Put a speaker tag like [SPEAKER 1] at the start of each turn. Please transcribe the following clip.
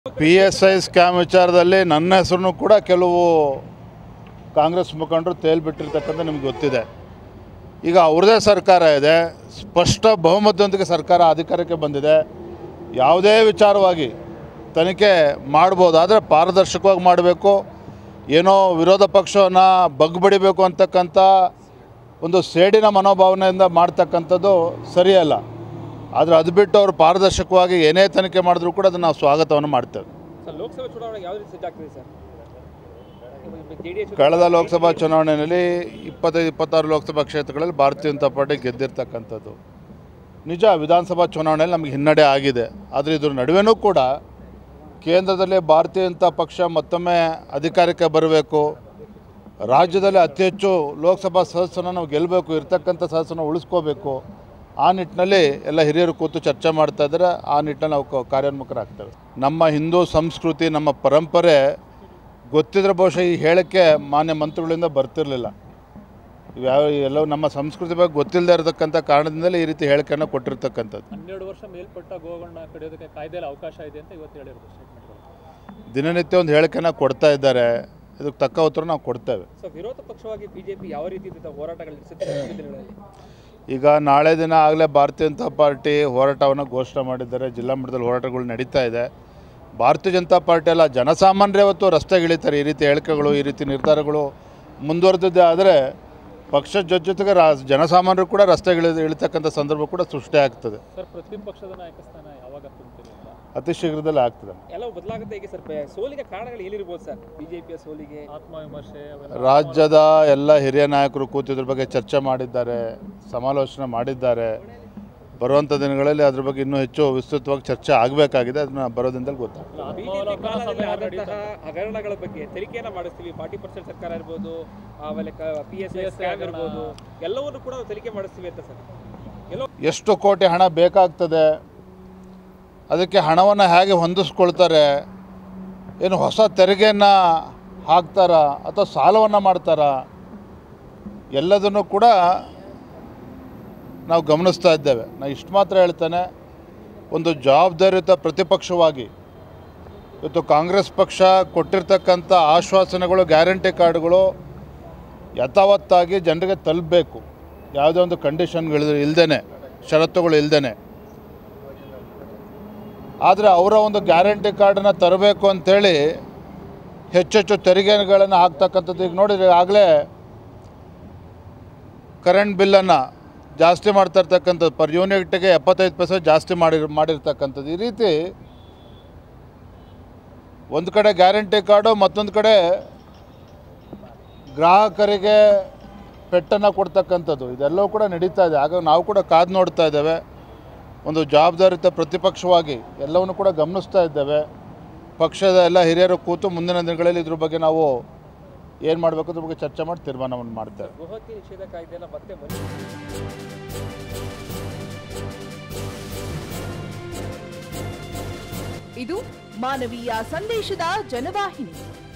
[SPEAKER 1] P S I scam ವಿಚಾರದಲ್ಲಿ ನನ್ನ ಹೆಸರನ್ನು ಕೂಡ ಕೆಲವು ಕಾಂಗ್ರೆಸ್ ಮುಖಂಡರು ತೇಲ್ಬಿಟ್ಟಿರ್ತಕ್ಕಂಥ ನಿಮ್ಗೆ ಗೊತ್ತಿದೆ ಈಗ ಅವ್ರದ್ದೇ ಸರ್ಕಾರ ಇದೆ ಸ್ಪಷ್ಟ ಬಹುಮತದೊಂದಿಗೆ ಸರ್ಕಾರ ಅಧಿಕಾರಕ್ಕೆ ಬಂದಿದೆ ಯಾವುದೇ ವಿಚಾರವಾಗಿ ತನಿಖೆ ಮಾಡ್ಬೋದು ಆದರೆ ಪಾರದರ್ಶಕವಾಗಿ ಮಾಡಬೇಕು ಏನೋ ವಿರೋಧ ಪಕ್ಷವನ್ನು ಬಗ್ಬಡಿಬೇಕು ಅಂತಕ್ಕಂಥ ಒಂದು ಸೇಡಿನ ಮನೋಭಾವನೆಯಿಂದ ಮಾಡ್ತಕ್ಕಂಥದ್ದು ಸರಿಯಲ್ಲ ಆದರೆ ಅದು ಬಿಟ್ಟು ಅವರು ಪಾರದರ್ಶಕವಾಗಿ ಏನೇ ತನಿಖೆ ಮಾಡಿದ್ರು ಕೂಡ ಅದನ್ನು ನಾವು ಸ್ವಾಗತವನ್ನು ಮಾಡ್ತೇವೆ
[SPEAKER 2] ಸರ್ ಲೋಕಸಭೆ ಚುನಾವಣೆಗೆ ಯಾವ ರೀತಿ ಸಜ್ಜಾಗ್ತದೆ ಸರ್ ಜೆ ಡಿ ಎಸ್
[SPEAKER 1] ಕಳೆದ ಲೋಕಸಭಾ ಚುನಾವಣೆಯಲ್ಲಿ ಇಪ್ಪತ್ತೈದು ಇಪ್ಪತ್ತಾರು ಲೋಕಸಭಾ ಕ್ಷೇತ್ರಗಳಲ್ಲಿ ಭಾರತೀಯ ಜನತಾ ಪಾರ್ಟಿ ಗೆದ್ದಿರ್ತಕ್ಕಂಥದ್ದು ನಿಜ ವಿಧಾನಸಭಾ ಚುನಾವಣೆಯಲ್ಲಿ ನಮಗೆ ಹಿನ್ನಡೆ ಆಗಿದೆ ಆದರೆ ಇದ್ರ ನಡುವೆನೂ ಕೂಡ ಕೇಂದ್ರದಲ್ಲಿ ಭಾರತೀಯ ಜನತಾ ಪಕ್ಷ ಮತ್ತೊಮ್ಮೆ ಅಧಿಕಾರಕ್ಕೆ ಬರಬೇಕು ರಾಜ್ಯದಲ್ಲಿ ಅತಿ ಹೆಚ್ಚು ಲೋಕಸಭಾ ಸದಸ್ಯರನ್ನ ನಾವು ಗೆಲ್ಲಬೇಕು ಇರ್ತಕ್ಕಂಥ ಸದಸ್ಯನ ಉಳಿಸ್ಕೋಬೇಕು ಆ ನಿಟ್ಟಿನಲ್ಲಿ ಎಲ್ಲ ಹಿರಿಯರು ಕೂತು ಚರ್ಚೆ ಮಾಡ್ತಾ ಇದ್ದಾರೆ ಆ ನಿಟ್ಟಿನಲ್ಲಿ ನಾವು ಕ- ಕಾರ್ಯೋನ್ಮುಖರಾಗ್ತೇವೆ ನಮ್ಮ ಹಿಂದೂ ಸಂಸ್ಕೃತಿ ನಮ್ಮ ಪರಂಪರೆ ಗೊತ್ತಿದ್ರೆ ಬಹುಶಃ ಈ ಹೇಳಿಕೆ ಮಾನ್ಯ ಮಂತ್ರಿಗಳಿಂದ ಬರ್ತಿರಲಿಲ್ಲ ಯಾವ ಎಲ್ಲವೂ ನಮ್ಮ ಸಂಸ್ಕೃತಿ ಬಗ್ಗೆ ಗೊತ್ತಿಲ್ಲದೆ ಇರತಕ್ಕಂಥ ಕಾರಣದಿಂದಲೇ ಈ ರೀತಿ ಹೇಳಿಕೆಯನ್ನು ಕೊಟ್ಟಿರ್ತಕ್ಕಂಥದ್ದು
[SPEAKER 2] ಹನ್ನೆರಡು ವರ್ಷ ಮೇಲ್ಪಟ್ಟ ಗೋಗಳನ್ನ ಕಡಿಯೋದಕ್ಕೆ ಕಾಯ್ದೆಯಲ್ಲಿ ಅವಕಾಶ ಇದೆ ಅಂತ ಇವತ್ತು ಹೇಳಿರೋದು ಸ್ಟೇಟ್ಮೆಂಟ್
[SPEAKER 1] ದಿನನಿತ್ಯ ಒಂದು ಹೇಳಿಕೆಯನ್ನು ಕೊಡ್ತಾ ಇದ್ದಾರೆ ಇದಕ್ಕೆ ತಕ್ಕ ಉತ್ತರ ನಾವು ಕೊಡ್ತೇವೆ
[SPEAKER 2] ಸೊ ವಿರೋಧ ಪಕ್ಷವಾಗಿ ಬಿಜೆಪಿ ಯಾವ ರೀತಿ ಹೋರಾಟಗಳು ನಡೆಸುತ್ತೆ ಮುಂದಿನ ದಿನಗಳಲ್ಲಿ
[SPEAKER 1] ಈಗ ನಾಳೆ ದಿನ ಆಗಲೇ ಭಾರತೀಯ ಜನತಾ ಪಾರ್ಟಿ ಹೋರಾಟವನ್ನು ಘೋಷಣೆ ಮಾಡಿದ್ದಾರೆ ಜಿಲ್ಲಾ ಮಟ್ಟದಲ್ಲಿ ಹೋರಾಟಗಳು ನಡೀತಾ ಇದೆ ಭಾರತೀಯ ಜನತಾ ಪಾರ್ಟಿ ಅಲ್ಲ ಜನಸಾಮಾನ್ಯರೇ ಇವತ್ತು ರಸ್ತೆಗೆ ಇಳಿತಾರೆ ಈ ರೀತಿ ಹೇಳಿಕೆಗಳು ಈ ರೀತಿ ನಿರ್ಧಾರಗಳು ಮುಂದುವರೆದಿದ್ದೆ ಆದರೆ ಪಕ್ಷದ ಜೊತೆ ಜೊತೆಗೆ ರಾ ಜನಸಾಮಾನ್ಯರು ಕೂಡ ರಸ್ತೆಗೆ ಇಳಿ ಇಳಿತಕ್ಕಂಥ ಸಂದರ್ಭ ಕೂಡ ಸೃಷ್ಟಿ ಆಗ್ತದೆ
[SPEAKER 2] ಸರ್ ಪ್ರತಿಪಕ್ಷದ ನಾಯಕ ಸ್ಥಾನ ಯಾವಾಗ ತುಂಬ್ತೀರಿ ಅಂತ
[SPEAKER 1] ಅತಿ ಶೀಘ್ರದಲ್ಲೇ ಆಗ್ತದೆ
[SPEAKER 2] ಎಲ್ಲ ಬದಲಾಗುತ್ತೆ ಹೇಗೆ ಸರ್ ಸೋಲಿಗೆ ಕಾರಣಗಳು ಏನಿರ್ಬೋದು ಸರ್ ಬಿಜೆಪಿಯ ಸೋಲಿಗೆ ಆತ್ಮವಿಮರ್ಶೆ
[SPEAKER 1] ರಾಜ್ಯದ ಎಲ್ಲ ಹಿರಿಯ ನಾಯಕರು ಕೂತು ಇದ್ರ ಬಗ್ಗೆ ಚರ್ಚೆ ಮಾಡಿದ್ದಾರೆ ಸಮಾಲೋಚನೆ ಮಾಡಿದ್ದಾರೆ ಬರುವಂಥ ದಿನಗಳಲ್ಲಿ ಅದ್ರ ಬಗ್ಗೆ ಇನ್ನೂ ಹೆಚ್ಚು ವಿಸ್ತೃತವಾಗಿ ಚರ್ಚೆ ಆಗಬೇಕಾಗಿದೆ ಅದನ್ನ ಬರೋದ್ರಿಂದಲೇ ಗೊತ್ತಾಗ್ತದೆ
[SPEAKER 2] ಬಿಜೆಪಿ ಕಾಲದಲ್ಲಿ ಆದಂತಹ ಹಗರಣಗಳ ಬಗ್ಗೆ ತನಿಖೆಯನ್ನ ಮಾಡಿಸ್ತೀವಿ ಫಾರ್ಟಿ ಪರ್ಸೆಂಟ್ ಸರ್ಕಾರ ಇರ್ಬೋದು ಆಮೇಲೆ ಪಿ ಎಸ್ ಐ ಸ್ಕ್ಯಾಮ್ ಇರ್ಬೋದು ಎಲ್ಲವನ್ನು ಕೂಡ ನಾವು ತನಿಖೆ ಮಾಡಿಸ್ತೀವಿ ಅಂತ ಸರ್ ಎಲ್ಲೋ
[SPEAKER 1] ಎಷ್ಟು ಕೋಟಿ ಹಣ ಬೇಕಾಗ್ತದೆ ಅದಕ್ಕೆ ಹಣವನ್ನು ಹೇಗೆ ಹೊಂದಿಸ್ಕೊಳ್ತಾರೆ ಏನು ಹೊಸ ತೆರಿಗೆಯನ್ನು ಹಾಕ್ತಾರಾ ಅಥವಾ ಸಾಲವನ್ನು ಮಾಡ್ತಾರಾ ಎಲ್ಲದನ್ನು ಕೂಡ ನಾವು ಗಮನಿಸ್ತಾ ಇದ್ದೇವೆ ನಾನು ಇಷ್ಟು ಮಾತ್ರ ಹೇಳ್ತೇನೆ ಒಂದು ಜವಾಬ್ದಾರಿಯುತ ಪ್ರತಿಪಕ್ಷವಾಗಿ ಇವತ್ತು ಕಾಂಗ್ರೆಸ್ ಪಕ್ಷ ಕೊಟ್ಟಿರ್ತಕ್ಕಂಥ ಆಶ್ವಾಸನೆಗಳು ಗ್ಯಾರಂಟಿ ಕಾರ್ಡ್ಗಳು ಯಥಾವತ್ತಾಗಿ ಜನರಿಗೆ ತಲುಪಬೇಕು ಯಾವುದೇ ಒಂದು ಕಂಡೀಷನ್ಗಳು ಇಲ್ದೇ ಷರತ್ತುಗಳು ಇಲ್ದೇ ಆದರೆ ಅವರ ಒಂದು ಗ್ಯಾರಂಟಿ ಕಾರ್ಡನ್ನು ತರಬೇಕು ಅಂಥೇಳಿ ಹೆಚ್ಚೆಚ್ಚು ತೆರಿಗೆಗಳನ್ನು ಹಾಕ್ತಕ್ಕಂಥದ್ದು ಈಗ ನೋಡಿದ್ರೆ ಆಗಲೇ ಕರೆಂಟ್ ಬಿಲ್ಲನ್ನು ಜಾಸ್ತಿ ಮಾಡ್ತಾ ಇರ್ತಕ್ಕಂಥದ್ದು ಪರ್ ಯೂನಿಟ್ಗೆ ಎಪ್ಪತ್ತೈದು ಪೈಸೆ ಜಾಸ್ತಿ ಮಾಡಿ ಮಾಡಿರ್ತಕ್ಕಂಥದ್ದು ಈ ರೀತಿ ಒಂದು ಕಡೆ ಗ್ಯಾರಂಟಿ ಕಾರ್ಡು ಮತ್ತೊಂದು ಕಡೆ ಗ್ರಾಹಕರಿಗೆ ಪೆಟ್ಟನ್ನು ಕೊಡ್ತಕ್ಕಂಥದ್ದು ಇದೆಲ್ಲವೂ ಕೂಡ ನಡೀತಾ ಇದೆ ಆಗ ನಾವು ಕೂಡ ಕಾದು ನೋಡ್ತಾ ಇದ್ದೇವೆ ಒಂದು ಜವಾಬ್ದಾರಿತ ಪ್ರತಿಪಕ್ಷವಾಗಿ ಎಲ್ಲವನ್ನು ಕೂಡ ಗಮನಿಸ್ತಾ ಇದ್ದೇವೆ ಪಕ್ಷದ ಎಲ್ಲ ಹಿರಿಯರು ಕೂತು ಮುಂದಿನ ದಿನಗಳಲ್ಲಿ ಇದ್ರ ಬಗ್ಗೆ ನಾವು ಏನು ಮಾಡಬೇಕು ಅದ್ರ ಬಗ್ಗೆ ಚರ್ಚೆ ಮಾಡಿ ತೀರ್ಮಾನವನ್ನು ಮಾಡ್ತೇವೆ
[SPEAKER 2] ಗೋಹತ್ಯೆ ನಿಷೇಧ ಕಾಯ್ದೆನ ಮತ್ತೆ ಮನೆ
[SPEAKER 3] ಇದು ಮಾನವೀಯ ಸಂದೇಶದ ಜನವಾಹಿನಿ